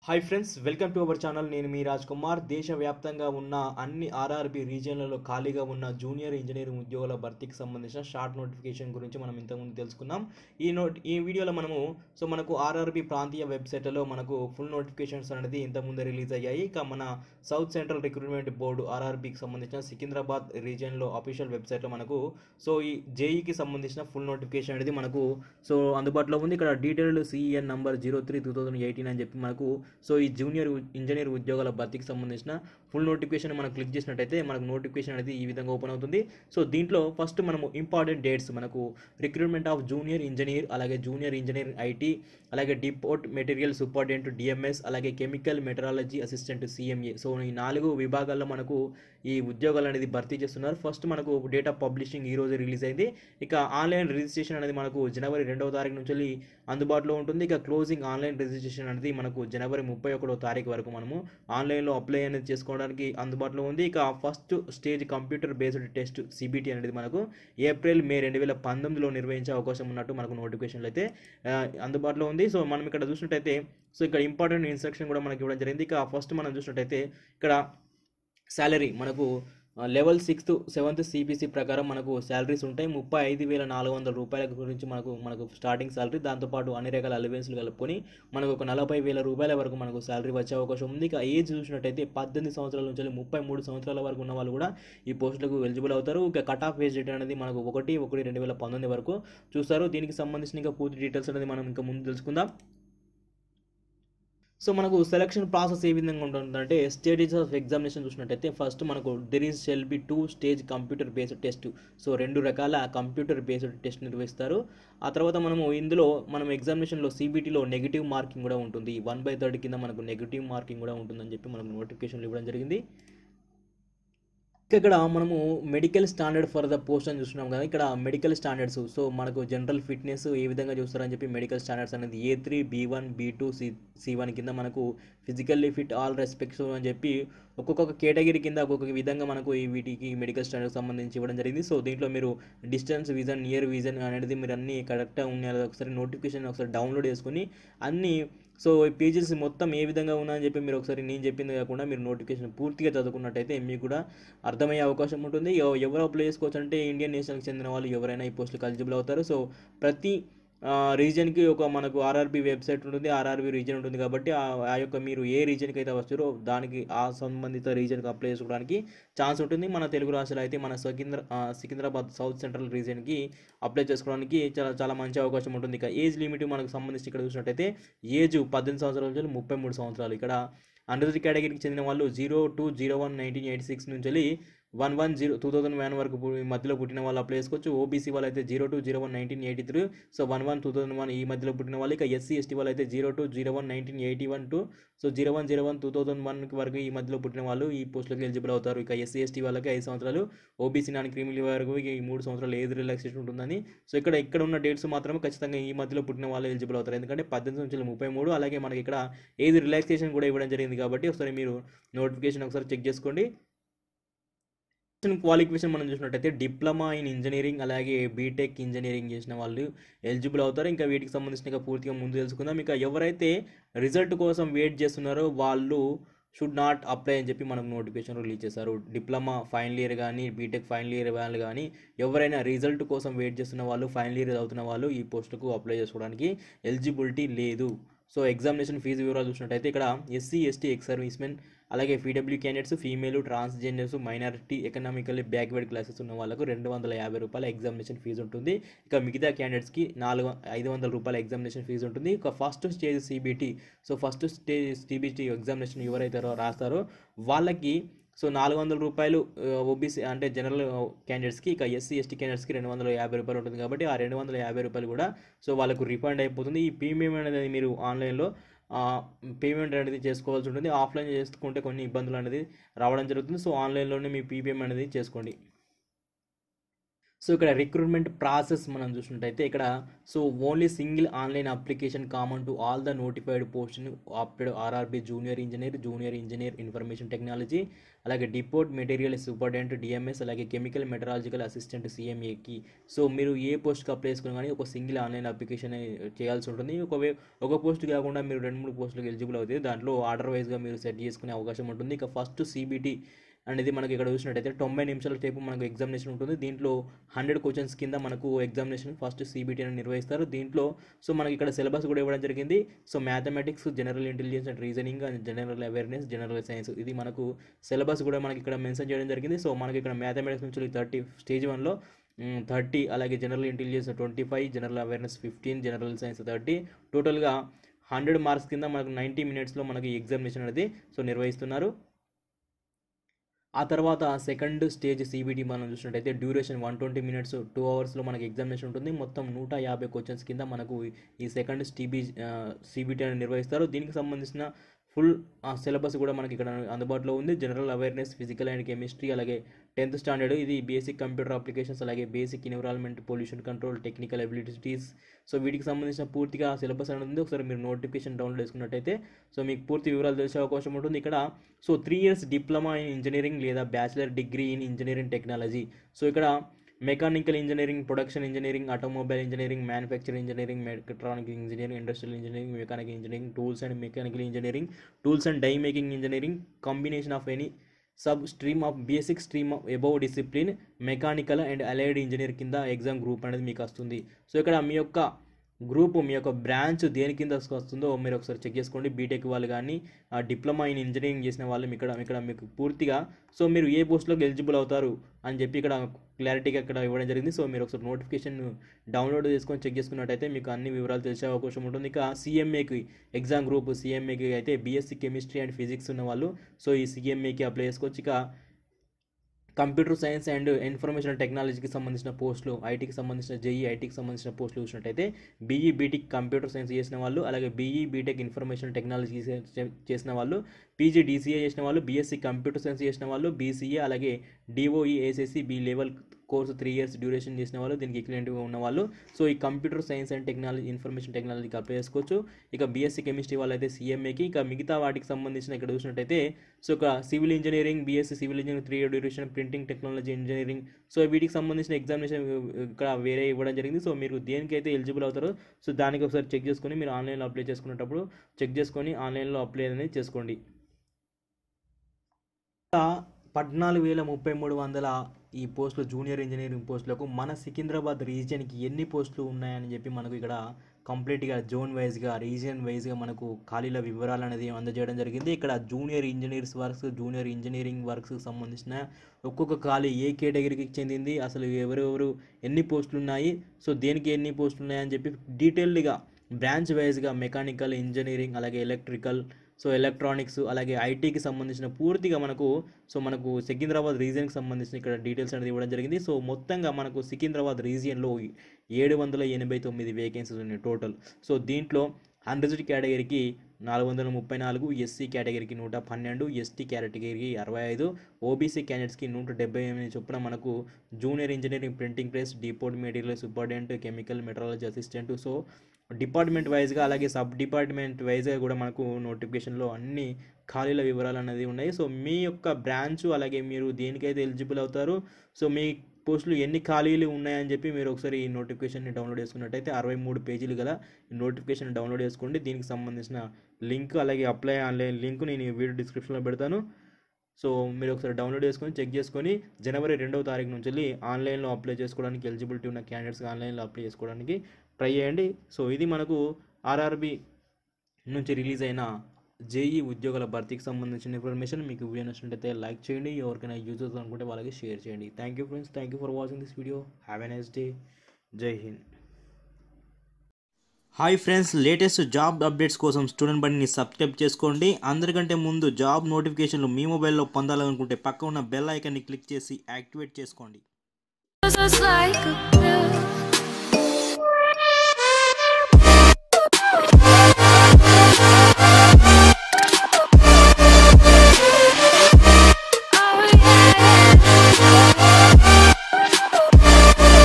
Hi friends welcome to our channel నేను మీ రాజ్ కుమార్ దేశవ్యాప్తంగా ఉన్న అన్ని ఆర్ఆర్బి రీజియన్లలో ఖాళీగా ఉన్న జూనియర్ ఇంజనీరింగ్ ఉద్యోగుల భర్తీకి సంబంధించిన షార్ట్ నోటిఫికేషన్ గురించి మనం ఇంతకుముందు తెలుసుకున్నాం ఈ నోట్ ఈ వీడియోలో మనము సో మనకు ఆర్ఆర్బి ప్రాంతీయ వెబ్సైట్లో మనకు ఫుల్ నోటిఫికేషన్స్ అనేది ఇంతకుముందే రిలీజ్ అయ్యాయి ఇక మన సౌత్ సెంట్రల్ రిక్రూట్మెంట్ బోర్డు ఆర్ఆర్బికి సంబంధించిన సికింద్రాబాద్ రీజియన్లో అఫీషియల్ వెబ్సైట్లో మనకు సో ఈ జేఈకి సంబంధించిన ఫుల్ నోటిఫికేషన్ అనేది మనకు సో అందుబాటులో ఉంది ఇక్కడ detailed CEN number zero three two thousand eighteen అని చెప్పి మనకు సో ఈ జూనియర్ ఇంజనీర్ ఉద్యోగాల భర్తీకి సంబంధించిన ఫుల్ నోటిఫికేషన్ మనం క్లిక్ చేసినట్టయితే మనకు నోటిఫికేషన్ అనేది ఈ విధంగా ఓపెన్ అవుతుంది సో దీంట్లో ఫస్ట్ మనము ఇంపార్టెంట్ డేట్స్ మనకు రిక్రూట్మెంట్ ఆఫ్ జూనియర్ ఇంజనీర్ అలాగే జూనియర్ ఇంజనీర్ ఐటీ అలాగే డిపోర్ట్ మెటీరియల్ సూపర్డెంట్ డిఎంఎస్ అలాగే chemical metallurgy assistant CMA so ఈ నాలుగు విభాగాల్లో మనకు ఈ ఉద్యోగాలు అనేది భర్తీ చేస్తున్నారు ఫస్ట్ మనకు డేట్ ఆఫ్ పబ్లిషింగ్ ఈ రోజు రిలీజ్ అయింది ఇక ఆన్లైన్ రిజిస్ట్రేషన్ అనేది మనకు జనవరి రెండవ తారీఖు నుంచి అందుబాటులో ఉంటుంది ఇక క్లోజింగ్ ఆన్లైన్ రిజిస్ట్రేషన్ అనేది మనకు జనవరి ముప్పై ఒకటో తారీఖు వరకు మనము ఆన్లైన్లో అప్లై అనేది చేసుకోవడానికి అందుబాటులో ఉంది ఇక first stage computer based test CBT అనేది మనకు ఏప్రిల్ మే రెండు వేల పంతొమ్మిదిలో నిర్వహించే అవకాశం ఉన్నట్టు మనకు నోటిఫికేషన్లు అయితే ఆ, అందుబాటులో ఉంది సో మనం ఇక్కడ చూసినట్టయితే సో ఇక్కడ ఇంపార్టెంట్ ఇన్స్ట్రక్షన్ కూడా మనకి ఇవ్వడం జరిగింది ఇక ఫస్ట్ మనం చూసినట్టయితే ఇక్కడ శాలరీ మనకు లెవెల్ సిక్స్త్ సెవెంత్ సిపిసి ప్రకారం మనకు శాలరీస్ ఉంటాయి ముప్పై ఐదు వేల నాలుగు వందల రూపాయల గురించి మనకు మనకు స్టార్టింగ్ శాలరీ దాంతోపాటు అన్ని రకాల అలవెన్స్లు కలుపుకొని మనకు ఒక నలభై వేల రూపాయల వరకు మనకు శాలరీ వచ్చే అవకాశం ఉంది ఇక ఏజ్ చూసినట్టయితే పద్దెనిమిది సంవత్సరాల నుంచి ముప్పై మూడు సంవత్సరాల వరకు ఉన్న వాళ్ళు కూడా ఈ పోస్టులకు ఎలిజిబుల్ అవుతారు ఇక కట్ ఆఫ్ ఏజ్ డేట్ అనేది మనకు ఒకటి ఒకటి రెండు వేల పంతొమ్మిది వరకు చూస్తారు దీనికి సంబంధించిన ఇంకా పూర్తి డీటెయిల్స్ అనేది మనం ఇంకా ముందు తెలుసుకుందాం సో మనకు సెలక్షన్ ప్రాసెస్ ఏ విధంగా ఉంటుందంటే స్టేజెస్ ఆఫ్ ఎగ్జామినేషన్ చూసినట్టయితే ఫస్ట్ మనకు there is shall be two stage computer based test so రెండు రకాల కంప్యూటర్ బేస్డ్ టెస్ట్ నిర్వహిస్తారు ఆ తర్వాత మనము ఇందులో మనం ఎగ్జామినేషన్లో సిబిటీలో నెగిటివ్ మార్కింగ్ కూడా ఉంటుంది వన్ బై థర్డ్ కింద మనకు నెగిటివ్ మార్కింగ్ కూడా ఉంటుందని చెప్పి మనకు నోటిఫికేషన్లు ఇవ్వడం జరిగింది ఇక్కడ మనము medical standard for the post అని చూస్తున్నాం కదా ఇక్కడ మెడికల్ స్టాండర్డ్స్ సో మనకు జనరల్ ఫిట్నెస్ ఏ విధంగా చూస్తారని చెప్పి మెడికల్ స్టాండర్డ్స్ అనేది A three B one B two C C one కింద మనకు ఫిజికల్లీ ఫిట్ ఆల్ రెస్పెక్ట్స్ అని చెప్పి ఒక్కొక్క కేటగిరీ కింద ఒక్కొక్క విధంగా మనకు ఈ వీటికి మెడికల్ స్టాండర్డ్ సంబంధించి ఇవ్వడం జరిగింది సో దీంట్లో మీరు డిస్టెన్స్ విజన్ నియర్ విజన్ అనేది మీరు అన్ని కరెక్ట్గా ఉన్నాయి ఒకసారి నోటిఫికేషన్ ఒకసారి డౌన్లోడ్ చేసుకొని అన్ని సో ఈ పేజెస్ మొత్తం ఏ విధంగా ఉన్నాయని చెప్పి మీరు ఒకసారి నేను చెప్పింది కాకుండా మీరు నోటిఫికేషన్ పూర్తిగా చదువుకున్నట్టయితే మీకు కూడా అర్థమయ్యే అవకాశం ఉంటుంది ఎవ- ఎవరు అప్లై చేసుకోవచ్చు అంటే ఇండియన్ నేషనల్కి చెందిన వాళ్ళు ఎవరైనా ఈ పోస్టులకు ఎలిజిబుల్ అవుతారు సో ప్రతి రీజన్కి ఒక మనకు ఆర్ఆర్బి వెబ్సైట్ ఉంటుంది ఆర్ఆర్బి రీజన్ ఉంటుంది కాబట్టి ఆ ఆ యొక్క మీరు ఏ రీజన్కి అయితే వచ్చారో దానికి ఆ సంబంధిత రీజన్కి అప్లై చేసుకోవడానికి ఛాన్స్ ఉంటుంది మన తెలుగు రాష్ట్రాలు అయితే మన సికింద్ర ఆ, సికింద్రాబాద్ సౌత్ సెంట్రల్ రీజన్కి అప్లై చేసుకోవడానికి చాలా చాలా మంచి అవకాశం ఉంటుంది ఇక ఏజ్ లిమిట్ మనకు సంబంధించి ఇక్కడ చూసినట్టయితే ఏజ్ పద్దెనిమిది సంవత్సరాల నుంచి ముప్పై మూడు సంవత్సరాలు ఇక్కడ అండర్ కేటగిరీకి చెందిన వాళ్ళు zero two zero one nineteen eighty six నుంచి one one zero two thousand one వరకు పు- మధ్యలో పుట్టిన వాళ్ళు అప్లై చేసుకోవచ్చు ఓబీసీ వాళ్ళు అయితే zero two zero one nineteen eighty three so one one two thousand one ఈ మధ్యలో పుట్టిన వాళ్ళు ఇక ఎస్సీ ఎస్టీ వాళ్ళు అయితే zero two zero one nineteen eighty one two so zero one zero one two thousand one వరకు ఈ మధ్యలో పుట్టిన వాళ్ళు ఈ పోస్టులకు ఎలిజిబుల్ అవుతారు ఇక ఎస్సీ ఎస్టీ వాళ్ళకి ఐదు సంవత్సరాలు ఓబీసీ నాన్ క్రిమినల్ వరకు ఈ మూడు సంవత్సరాలు ఏది రిలాక్సేషన్ ఉంటుందని సో ఇక్కడ ఇక్కడ ఉన్న డేట్స్ మాత్రం ఖచ్చితంగా ఈ మధ్యలో పుట్టిన వాళ్ళు ఎలిజిబుల్ అవుతారు ఎందుకంటే పద్దెనిమిది నుంచి ముప్పై మూడు అలాగే మనకి ఇక్కడ ఏది రిలాక్సేషన్ కూడా ఇవ్వడం జరిగింది కాబట్టి ఒకసారి మీరు నోటిఫికేషన్ ఒకసారి చెక్ చేసుకోండి క్వాలిఫికేషన్ మనం చూసినట్టయితే డిప్లొమా ఇన్ ఇంజనీరింగ్ అలాగే బీటెక్ ఇంజనీరింగ్ చేసిన వాళ్ళు ఎలిజిబుల్ అవుతారు ఇంకా వీటికి సంబంధించిన ఇంకా పూర్తిగా ముందు తెలుసుకుందాం ఇక ఎవరైతే రిజల్ట్ కోసం వెయిట్ చేస్తున్నారో వాళ్ళు షుడ్ నాట్ అప్లై అని చెప్పి మనకు నోటిఫికేషన్ రిలీజ్ చేశారు డిప్లొమా ఫైనల్ ఇయర్ కానీ బీటెక్ ఫైనల్ ఇయర్ వాళ్ళు కానీ ఎవరైనా రిజల్ట్ కోసం వెయిట్ చేస్తున్న వాళ్ళు ఫైనల్ ఇయర్ చదువుతున్న వాళ్ళు ఈ పోస్టుకు అప్లై చేసుకోవడానికి ఎలిజిబిలిటీ లేదు సో ఎగ్జామినేషన్ ఫీజు వివరాలు చూసినట్టయితే ఇక్కడ ఎస్సీ ఎస్టీ ఎక్స్ సర్వీస్మెన్ అలాగే PW candidates female transgenders minority economically backward classes ఉన్న వాళ్ళకు రెండు వందల యాభై రూపాయల ఎగ్జామినేషన్ ఫీజు ఉంటుంది ఇక మిగతా క్యాండిడేట్స్కి నాలుగు ఐదు వందల రూపాయల ఎగ్జామినేషన్ ఫీజు ఉంటుంది ఇక first stage CBT so first stage CBT examination ఎవరైతే రాస్తారో వాళ్ళకి సో నాలుగు వందల రూపాయలు ఓబీసీ అంటే జనరల్ క్యాండిడేట్స్కి ఇక ఎస్సీ ఎస్టీ క్యాండిడేట్స్కి రెండు వందల యాభై రూపాయలు ఉంటుంది కాబట్టి ఆ రెండు వందల యాభై రూపాయలు కూడా సో వాళ్ళకు రిఫండ్ అయిపోతుంది ఈ ప్రీమియం అనేది మీరు ఆన్లైన్లో పేమెంట్ అనేది చేసుకోవాల్సి ఉంటుంది ఆఫ్లైన్ చేసుకుంటే కొన్ని ఇబ్బందులు అనేది రావడం జరుగుతుంది సో ఆన్లైన్లోనే మీ పీపీఎం అనేది చేసుకోండి సో ఇక్కడ రిక్రూట్మెంట్ ప్రాసెస్ మనం చూసినట్టయితే ఇక్కడ so only single online application common to all the notified post opted RRB junior engineer junior engineer information technology అలాగే డిపోర్ట్ మెటీరియల్ సూపర్డెంట్ డిఎంఎస్ అలాగే కెమికల్ మెటరాలజికల్ అసిస్టెంట్ సిఎంఏకి సో మీరు ఏ పోస్ట్కి అప్లై చేసుకుని కానీ ఒక సింగిల్ ఆన్లైన్ అప్లికేషన్ చేయాల్సి ఉంటుంది ఒక వే- ఒక పోస్ట్ కాకుండా మీరు రెండు మూడు పోస్టులకు ఎలిజిబుల్ అవుతుంది దాంట్లో ఆర్డర్ వైజ్గా మీరు సెట్ చేసుకునే అవకాశం ఉంటుంది ఇక ఫస్ట్ సిబిటి అనేది మనకి ఇక్కడ చూసినట్టయితే తొంభై నిమిషాల సేపు మనకు ఎగ్జామినేషన్ ఉంటుంది దీంట్లో హండ్రెడ్ క్వశ్చన్స్ కింద మనకు ఎగ్జామినేషన్ ఫస్ట్ సిబిటీ అని నిర్వహిస్తారు దీంట్లో సో మనకి ఇక్కడ సిలబస్ కూడా ఇవ్వడం జరిగింది so mathematics general intelligence and reasoning and general awareness general science ఇది మనకు సిలబస్ కూడా మనకి ఇక్కడ మెన్షన్ చేయడం జరిగింది సో మనకి ఇక్కడ మ్యాథమెటిక్స్ నుంచి థర్టీ స్టేజ్ వన్లో థర్టీ అలాగే general intelligence twenty five general awareness fifteen general science thirty టోటల్గా హండ్రెడ్ మార్క్స్ కింద మనకు నైంటీ మినిట్స్లో మనకి ఎగ్జామినేషన్ అనేది సో నిర్వహిస్తున్నారు ఆ తర్వాత సెకండ్ స్టేజ్ సిబిటి మనం చూసినట్టయితే duration one twenty minutes two అవర్స్లో మనకి ఎగ్జామినేషన్ ఉంటుంది మొత్తం నూట యాభై క్వశ్చన్స్ కింద మనకు ఈ సెకండ్ స్టీబీ సిబిటి అని నిర్వహిస్తారు దీనికి సంబంధించిన ఫుల్ సిలబస్ కూడా మనకి ఇక్కడ అందుబాటులో ఉంది general awareness physical and chemistry అలాగే టెన్త్ స్టాండర్డ్ ఇది బేసిక్ కంప్యూటర్ అప్లికేషన్స్ అలాగే basic environment pollution control technical abilities so వీటికి సంబంధించిన పూర్తిగా సిలబస్ అనేది ఉంది ఒకసారి మీరు నోటిఫికేషన్ డౌన్లోడ్ చేసుకున్నట్టయితే సో మీకు పూర్తి వివరాలు తెలిసే అవకాశం ఉంటుంది ఇక్కడ so three years diploma in engineering లేదా bachelor degree in engineering technology so ఇక్కడ mechanical engineering production engineering automobile engineering manufacturing engineering mechatronic engineering industrial engineering mechanical engineering tools and mechanical engineering tools and die making engineering combination of any sub stream of basic stream of above discipline mechanical and allied engineer కింద exam group అనేది మీకు వస్తుంది so ఇక్కడ మీ యొక్క group మీ యొక్క branch దేని కింద వస్తుందో మీరు ఒకసారి చెక్ చేసుకోండి బీటెక్ వాళ్ళు కానీ డిప్లొమా ఇన్ ఇంజనీరింగ్ చేసిన వాళ్ళు ఇక్కడ ఇక్కడ మీకు పూర్తిగా సో మీరు ఏ పోస్ట్లోకి ఎలిజిబుల్ అవుతారు అని చెప్పి ఇక్కడ క్లారిటీగా ఇక్కడ ఇవ్వడం జరిగింది సో మీరు ఒకసారి నోటిఫికేషన్ డౌన్లోడ్ చేసుకొని చెక్ చేసుకున్నట్టయితే మీకు అన్ని వివరాలు తెలిసే అవకాశం ఉంటుంది ఇక సిఎంఏకి ఎగ్జామ్ గ్రూప్ సిఎంఏకి అయితే బీఎస్సీ కెమిస్ట్రీ అండ్ ఫిజిక్స్ ఉన్న వాళ్ళు సో ఈ సిఎంఏకి అప్లై చేసుకోవచ్చు ఇక కంప్యూటర్ సైన్స్ అండ్ ఇన్ఫర్మేషన్ టెక్నాలజీకి సంబంధించిన పోస్టులు ఐటీకి సంబంధించిన జేఈ ఐటీకి సంబంధించిన పోస్టులు చూసినట్టయితే బీఈ బీటెక్ కంప్యూటర్ సైన్స్ చేసిన వాళ్ళు అలాగే బీఈ బీటెక్ ఇన్ఫర్మేషన్ టెక్నాలజీ చేసిన వాళ్ళు పీజీ డీసీఏ చేసిన వాళ్ళు బీఎస్సీ కంప్యూటర్ సైన్స్ చేసిన వాళ్ళు బీసీఏ అలాగే D O E A C C B level course three years duration చేసిన వాళ్ళు దీనికి ఎక్విలెంట్గా ఉన్న వాళ్ళు సో ఈ computer science and technology information టెక్నాలజీకి అప్లై చేసుకోవచ్చు ఇక బీఎస్సీ కెమిస్ట్రీ వాళ్ళు అయితే సీఎంఏకి ఇక మిగతా వాటికి సంబంధించిన ఇక్కడ చూసినట్టయితే సో ఇక civil engineering B Sc civil engineering three year duration printing technology engineering so వీటికి సంబంధించిన ఎగ్జామినేషన్ ఇక్కడ వేరే ఇవ్వడం జరిగింది సో మీరు దేనికైతే ఎలిజిబుల్ అవుతారో సో దానికి ఒకసారి చెక్ చేసుకొని మీరు ఆన్లైన్లో అప్లై చేసుకునేటప్పుడు చెక్ చేసుకొని ఆన్లైన్లో అప్లై అనేది చేసుకోండి పద్నాలుగు వేల ముప్పై మూడు వందల ఈ పోస్టులు జూనియర్ ఇంజనీరింగ్ పోస్టులకు మన సికింద్రాబాద్ రీజియన్కి ఎన్ని పోస్టులు ఉన్నాయని చెప్పి మనకు ఇక్కడ కంప్లీట్గా జోన్ వైజ్గా రీజియన్ వైజ్గా మనకు ఖాళీల వివరాలు అనేది అందజేయడం జరిగింది ఇక్కడ junior engineers works junior engineering వర్క్స్కి సంబంధించిన ఒక్కొక్క ఖాళీ ఏ కేటగిరీకి చెందింది అసలు ఎవరెవరు ఎన్ని పోస్టులు ఉన్నాయి సో దేనికి ఎన్ని పోస్టులు ఉన్నాయని చెప్పి డీటెయిల్డ్గా బ్రాంచ్ వైజ్గా మెకానికల్ ఇంజనీరింగ్ అలాగే ఎలక్ట్రికల్ సో ఎలక్ట్రానిక్స్ అలాగే ఐటీకి సంబంధించిన పూర్తిగా మనకు సో మనకు సికింద్రాబాద్ రీజియన్కి సంబంధించిన ఇక్కడ డీటెయిల్స్ అనేది ఇవ్వడం జరిగింది సో మొత్తంగా మనకు సికింద్రాబాద్ రీజియన్లో ఏడు వందల ఎనభై తొమ్మిది వేకెన్సీస్ ఉన్నాయి టోటల్ సో దీంట్లో అన్రిజర్వ్డ్ కేటగిరీకి నాలుగు వందల ముప్పై నాలుగు ఎస్సీ కేటగిరీకి నూట పన్నెండు ఎస్టీ కేటగిరీకి అరవై ఐదు ఓబీసీ క్యాండిడేట్స్కి నూట డెబ్బై ఎనిమిది చొప్పున మనకు junior engineering printing press depot material superintendent chemical metrology assistant so department వైజ్గా అలాగే సబ్ డిపార్ట్మెంట్ వైజ్గా కూడా మనకు నోటిఫికేషన్లో అన్ని ఖాళీల వివరాలు అనేది ఉన్నాయి సో మీ యొక్క బ్రాంచ్ అలాగే మీరు దేనికైతే ఎలిజిబుల్ అవుతారు సో మీ పోస్టులు ఎన్ని ఖాళీలు ఉన్నాయని చెప్పి మీరు ఒకసారి ఈ నోటిఫికేషన్ని డౌన్లోడ్ చేసుకున్నట్టయితే అరవై మూడు పేజీలు గల ఈ నోటిఫికేషన్ డౌన్లోడ్ చేసుకోండి దీనికి సంబంధించిన లింక్ అలాగే అప్లై ఆన్లైన్ లింక్ నేను ఈ వీడియో డిస్క్రిప్షన్లో పెడతాను సో మీరు ఒకసారి డౌన్లోడ్ చేసుకొని చెక్ చేసుకొని జనవరి రెండవ తారీఖు నుంచి వెళ్ళి ఆన్లైన్లో అప్లై చేసుకోవడానికి ఎలిజిబిలిటీ ఉన్న క్యాండిడేట్స్ ఆన్లైన్లో అప్లై చేసుకోవడానికి ట్రై చేయండి సో ఇది మనకు ఆర్ఆర్బి నుంచి రిలీజ్ అయిన జేఈ ఉద్యోగాల భర్తీకి సంబంధించిన ఇన్ఫర్మేషన్ మీకు వీడియో నచ్చినట్టయితే లైక్ చేయండి ఎవరికైనా యూజ్ అవుతుంది అనుకుంటే వాళ్ళకి షేర్ చేయండి thank you friends thank you for watching this video have a nice day Jai Hind hi friends latest job updates కోసం స్టూడెంట్ బండిని సబ్స్క్రైబ్ చేసుకోండి అందరికంటే ముందు జాబ్ నోటిఫికేషన్లు మీ మొబైల్లో పొందాలనుకుంటే పక్క ఉన్న బెల్ ఐకాన్ని క్లిక్ చేసి యాక్టివేట్ చేసుకోండి Just like a pill. Oh, yeah.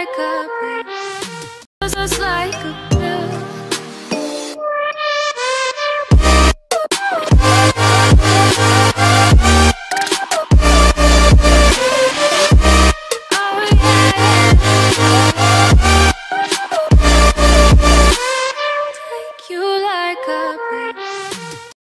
like a pill. Just like a pill. Oh yeah. Take you like a